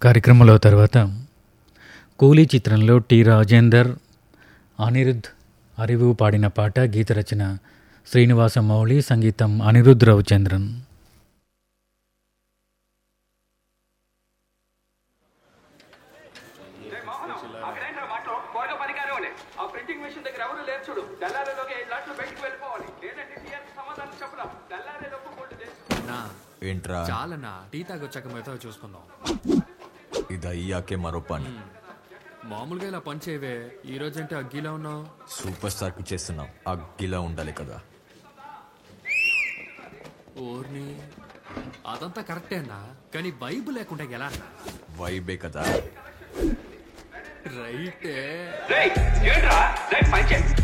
కార్యక్రమంలో తర్వాత కూలీ చిత్రంలో టి రాజేందర్ అనిరుద్ అరివు పాడిన పాట గీత రచన శ్రీనివాస మౌళి సంగీతం అనిరుద్ రవిచంద్రన్ అక్కడేంట్రా మాటలు త్వరగా పని కానివ్వండి ఆ ప్రింటింగ్ మిషన్ దగ్గర ఎవరు లేరు చూడు దల్లారిలోకి ఐదు లక్షలు బయటికి వెళ్ళిపోవాలి లేదంటే టీఆర్ సమాధానం చెప్పడం దల్లారిలోకి కొట్టు తెలుసు నా ఏంట్రా చాలన్నా టీ తాగొచ్చాక మిగతా చూసుకుందాం ఇది అయ్యాకే మరో పని మామూలుగా ఇలా పని చేయవే ఈ రోజంటే అగ్గిలా ఉన్నావు సూపర్ స్టార్ కి చేస్తున్నాం అగ్గిలా ఉండాలి కదా ఓర్ని అదంతా కరెక్టే అన్నా కానీ వైబ్ లేకుండా ఎలా అన్నా వైబే కదా రైటే రేయ్ ఏంట్రా రేయ్ పని చేయి